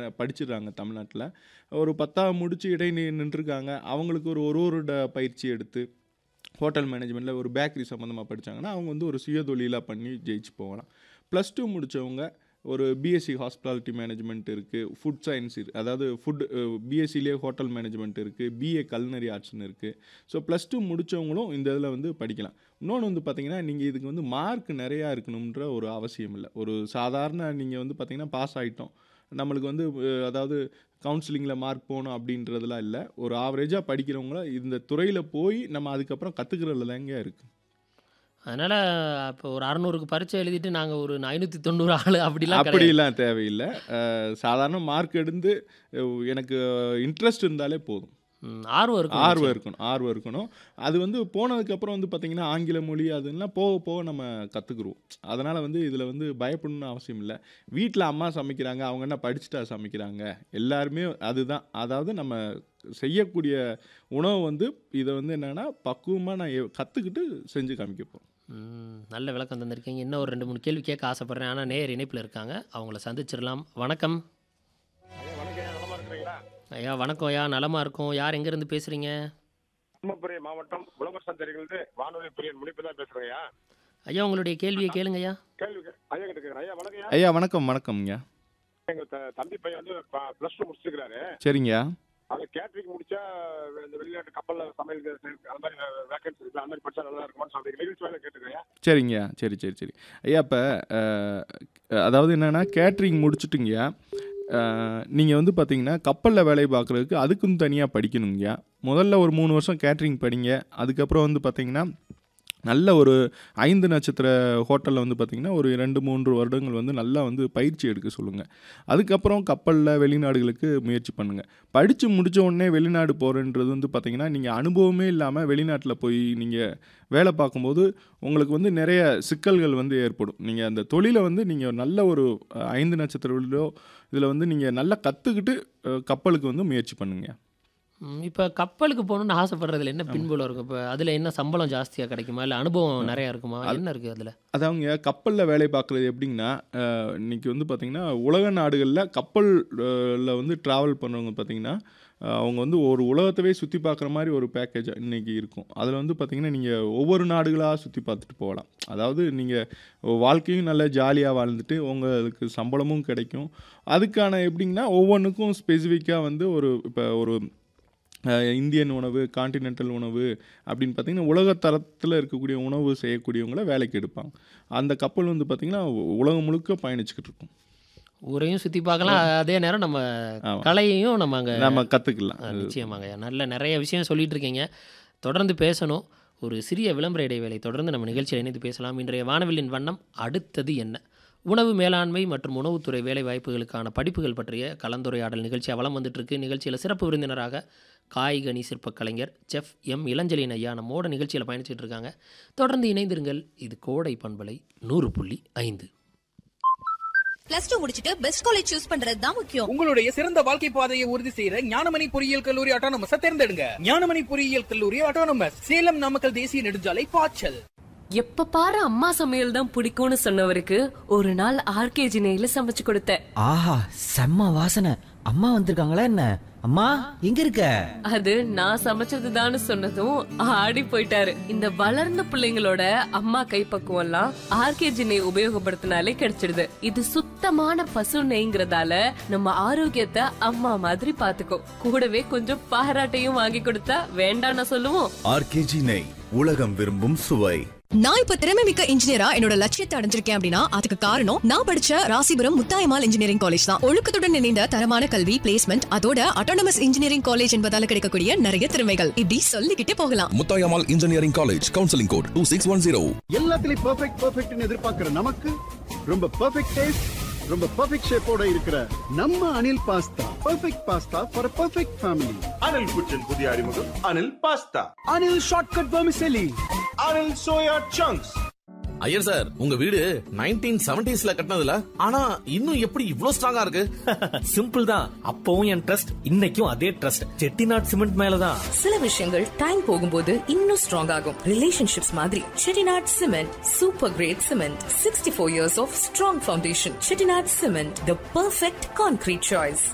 படிச்சிடுறாங்க தமிழ்நாட்டில் ஒரு பத்தாம் முடிச்சு இடை நின்றுருக்காங்க அவங்களுக்கு ஒரு ஒரு வருட பயிற்சி எடுத்து ஹோட்டல் மேனேஜ்மெண்ட்டில் ஒரு பேக்கரி சம்மந்தமாக படித்தாங்கன்னா அவங்க வந்து ஒரு சுய தொழிலாக பண்ணி ஜெயிச்சு போகலாம் ப்ளஸ் டூ முடித்தவங்க ஒரு பிஎஸ்சி ஹாஸ்பிட்டாலிட்டி மேனேஜ்மெண்ட் இருக்குது ஃபுட் சயின்ஸ் இருக்கு அதாவது ஃபுட் பிஎஸ்சிலேயே ஹோட்டல் மேனேஜ்மெண்ட் இருக்குது பிஏ கல்னரி ஆர்ட்ஸ்னு இருக்குது ஸோ ப்ளஸ் டூ முடித்தவங்களும் இந்த இதில் வந்து படிக்கலாம் இன்னொன்று வந்து பார்த்தீங்கன்னா நீங்கள் இதுக்கு வந்து மார்க் நிறையா இருக்கணுன்ற ஒரு அவசியம் இல்லை ஒரு சாதாரண நீங்கள் வந்து பார்த்தீங்கன்னா பாஸ் ஆகிட்டோம் நம்மளுக்கு வந்து அஹ், அதாவது கவுன்சிலிங்கில் மார்க் போகணும் அப்படின்றதுலாம் இல்லை ஒரு ஆவரேஜாக படிக்கிறவங்கள இந்த துறையில் போய் நம்ம அதுக்கப்புறம் கற்றுக்கிறதுல தாங்க இருக்குது அதனால இப்போ ஒரு அறநூறுக்கு பரீட்சை எழுதிட்டு நாங்கள் ஒரு ஐநூற்றி தொண்ணூறு ஆள் அப்படிலாம் கிடையாது அப்படிலாம் தேவையில்லை அஹ், சாதாரண மார்க் எடுத்து அஹ், எனக்கு இன்ட்ரெஸ்ட் இருந்தாலே போதும் ம், ஆர்வம் இருக்கும் ஆர்வம் இருக்கணும் ஆர்வம் இருக்கணும் அது வந்து போனதுக்கப்புறம் வந்து பார்த்திங்கன்னா ஆங்கில மொழி அதெல்லாம் போக போக நம்ம கற்றுக்குருவோம் அதனால் வந்து இதில் வந்து பயப்படணும்னு அவசியம் இல்லை வீட்டில் அம்மா சமைக்கிறாங்க அவங்க என்ன படிச்சுட்டா சமைக்கிறாங்க எல்லாருமே அதுதான் அதாவது நம்ம செய்யக்கூடிய உணவு வந்து இதை வந்து என்னென்னா பக்குவமாக நான் எ- கற்றுக்கிட்டு செஞ்சு காமிக்க போகிறோம் ம், நல்ல விளக்கம் தந்திருக்கீங்க இன்னும் ஒரு ரெண்டு மூணு கேள்வி கேட்க ஆசைப்பட்றேன் ஆனால் நேர் இணைப்பில் இருக்காங்க அவங்கள சந்திச்சிடலாம் வணக்கம் ஐயா வணக்கம் ஐயா நலமா இருக்கும் யார் எங்கேருந்து பேசுகிறீங்க தர்மபுரி மாவட்டம் உலக சந்தரிலிருந்து வானொலி பிரியன் முடிப்பு தான் பேசுறேன்யா ஐயா உங்களுடைய கேள்வியை கேளுங்க ஐயா கேள்வி கே- ஐயா கிட்ட கேக்குறேன். ஐயா வணக்கம்யா ஐயா வணக்கம் வணக்கம்ங்க எங்க த- தம்பி பையன் வந்து பிளஸ் டூ முடிச்சிருக்காரு சரிங்கய்யா அது கேட்டரிங் முடிச்சா இந்த வெளிநாட்டு கப்பல்ல சமையல் செய்யறது, அந்த மாதிரி வேகன்சி இருக்கு அந்த மாதிரி படிச்சா நல்லா இருக்குமான்னு சொல்லி நிகழ்ச்சி வேலை கேட்டுருக்கேன் சரிங்கய்யா சரி சரி சரி ஐயா இப்போ அதாவது என்னென்னா கேட்ரிங் முடிச்சுட்டுங்கய்யா நீங்கள் வந்து பார்த்தீங்கன்னா கப்பலில் வேலை பார்க்குறதுக்கு அதுக்கும் தனியாக படிக்கணுங்கய்யா முதல்ல ஒரு மூணு வருஷம் கேட்ரிங் படிங்க அதுக்கப்புறம் வந்து பார்த்தீங்கன்னா நல்ல ஒரு ஐந்து நட்சத்திர ஹோட்டலில் வந்து பார்த்திங்கன்னா ஒரு ரெண்டு மூன்று வருடங்கள் வந்து நல்லா வந்து பயிற்சி எடுக்க சொல்லுங்கள் அதுக்கப்புறம் கப்பலில் வெளிநாடுகளுக்கு முயற்சி பண்ணுங்கள் படித்து முடிச்ச உடனே வெளிநாடு போகிறன்றது வந்து பார்த்திங்கன்னா நீங்கள் அனுபவமே இல்லாமல் வெளிநாட்டில் போய் நீங்கள் வேலை பார்க்கும்போது உங்களுக்கு வந்து நிறைய சிக்கல்கள் வந்து ஏற்படும் நீங்கள் அந்த தொழிலை வந்து நீங்கள் நல்ல ஒரு அஹ், ஐந்து நட்சத்திரங்களோ இதில் வந்து நீங்கள் நல்லா கற்றுக்கிட்டு கப்பலுக்கு வந்து முயற்சி பண்ணுங்க இப்போ கப்பலுக்கு போகணுன்னு ஆசைப்படுறதுல என்ன பின்புலம் இருக்கும் இப்போ அதில் என்ன சம்பளம் ஜாஸ்தியாக கிடைக்குமா இல்லை அனுபவம் நிறையா இருக்குமா என்ன இருக்குது அதில் அதாவங்க கப்பலில் வேலை பார்க்குறது எப்படிங்கன்னா அஹ், இன்னைக்கு வந்து பார்த்திங்கன்னா உலக நாடுகளில் கப்பலில் வந்து ட்ராவல் பண்ணுறவங்க பார்த்திங்கன்னா அஹ், அவங்க வந்து ஒரு உலகத்தவே சுற்றி பார்க்குற மாதிரி ஒரு பேக்கேஜ் இன்னைக்கு இருக்கும் அதில் வந்து பார்த்திங்கன்னா நீங்கள் ஒவ்வொரு நாடுகளாக சுற்றி பார்த்துட்டு போகலாம் அதாவது நீங்கள் வாழ்க்கையும் நல்லா ஜாலியாக வாழ்ந்துட்டு உங்களுக்கு சம்பளமும் கிடைக்கும் அதுக்கான எப்படிங்கன்னா ஒவ்வொன்றுக்கும் ஸ்பெசிஃபிக்காக வந்து ஒரு இப்போ ஒரு அஹ், இந்தியன் உணவு காண்டினென்டல் உணவு அப்படின்னு பார்த்தீங்கன்னா உலக தரத்தில் இருக்கக்கூடிய உணவு செய்யக்கூடியவங்கள வேலைக்கு எடுப்பாங்க அந்த கப்பல் வந்து பார்த்திங்கன்னா உலகம் முழுக்க பயணிச்சுக்கிட்டு இருக்கும் ஊரையும் சுற்றி பார்க்கலாம் அதே நேரம் நம்ம ஆமா. கலையையும் நம்ம அங்கே நம்ம கற்றுக்கலாம் நிச்சயமாங்க நல்ல நிறைய விஷயம் சொல்லிட்டு இருக்கீங்க தொடர்ந்து பேசணும் ஒரு சிறிய விளம்பர இடைவேளை தொடர்ந்து நம்ம நிகழ்ச்சியில் இணைந்து பேசலாம் இன்றைய வானவில்லின் வண்ணம் அடுத்தது என்ன உணவு மேலாண்மை மற்றும் உணவுத்துறை வேலை வாய்ப்புகளுக்கான படிப்புகள் பற்றிய கலந்துரையாடல் நிகழ்ச்சி வளம் வந்துட்டு இருக்கு நிகழ்ச்சியில் சிறப்பு விருந்தினராக காய்கனி சிற்பக் கலைஞர் செஃப் எம் இளஞ்சலின் ஐயா நம்மோட நிகழ்ச்சியில் பயணிச்சிட்டு இருக்காங்க தொடர்ந்து இணைந்திருங்கள் இது கோடை பண்பலை நூறு புள்ளி ஐந்து பிளஸ் டூ முடிச்சிட்டு பெஸ்ட் காலேஜ் சூஸ் பண்றது தான் முக்கியம் உங்களுடைய சிறந்த வாழ்க்கை பாதையை உறுதி செய்யற ஞானமணி பொறியியல் கல்லூரி ஆட்டோனமஸ் தேர்ந்தெடுங்க ஞானமணி பொறியியல் கல்லூரி ஆட்டோனமஸ் சேலம் நாமக்கல் தேசிய நெடுஞ்சாலை பாய்ச்சல் எப்ப பாரு அம்மா சமையல் தான் பிடிக்கும்னு சொன்னவருக்கு ஒரு நாள் ஆர்கேஜி நெய்ல சமைச்சு கொடுத்தேன் ஆஹா செம்ம வாசனை அம்மா வந்திருக்காங்களா என்ன அம்மா எங்க இருக்க அது நான் சமைச்சதுதான்னு சொன்னதும் ஆடி போயிட்டாரு இந்த வளர்ந்த பிள்ளைங்களோட அம்மா கைப்பக்குவம் எல்லாம் ஆர்கேஜி நெய் உபயோகப்படுத்தினாலே கிடைச்சிடுது இது சுத்தமான பசு நெய்ங்கிறதால நம்ம ஆரோக்கியத்தை அம்மா மாதிரி பாத்துக்கோ கூடவே கொஞ்சம் பாராட்டையும் வாங்கி கொடுத்தா வேண்டாம்னு சொல்லுவோம் ஆர்கேஜி நெய் உலகம் விரும்பும் சுவை நான் இப்ப திறமை மிக்க இன்ஜினியரா என்னோட லட்சியத்தை அடைஞ்சிருக்கேன் அப்படின்னா அதுக்கு காரணம் நான் படிச்ச ராசிபுரம் முத்தாயமால் இன்ஜினியரிங் காலேஜ் தான் ஒழுக்கத்துடன் இணைந்த தரமான கல்வி பிளேஸ்மெண்ட் அதோட அட்டானமஸ் இன்ஜினியரிங் காலேஜ் என்பதால கிடைக்கக்கூடிய நிறைய திறமைகள் இப்படி சொல்லிக்கிட்டே போகலாம் முத்தாயமால் engineering college counselling code two six one zero எல்லாத்துலயும் பெர்ஃபெக்ட் பெர்ஃபெக்ட்னு எதிர்பார்க்கிற நமக்கு ரொம்ப பெர்ஃபெக்ட் டேஸ்ட் ரொம்ப பெர்ஃபெக்ட் ஷேப்போட இருக்கிற நம்ம Anil pasta perfect pasta for perfect family Anil kitchen புதிய அறிமுகம் Anil pasta Anil shortcut vermicelli Anil soya chunks Iyer sir உங்க வீடு நைன்டீன் செவன்டிஸ்ல கட்டினதுல ஆனா இன்னும் எப்படி இவ்ளோ ஸ்ட்ராங்கா இருக்கு சிம்பிள் தான் அப்பவும் என் ட்ரஸ்ட் இன்னைக்கும் அதே ட்ரஸ்ட் செட்டிநாட் சிமெண்ட் மேலதான் சில விஷயங்கள் டைம் போகும்போது இன்னும் ஸ்ட்ராங் ஆகும் ரிலேஷன்ஷிப்ஸ் மாதிரி Chettinad cement super great cement sixty four years of strong foundation Chettinad cement the perfect concrete choice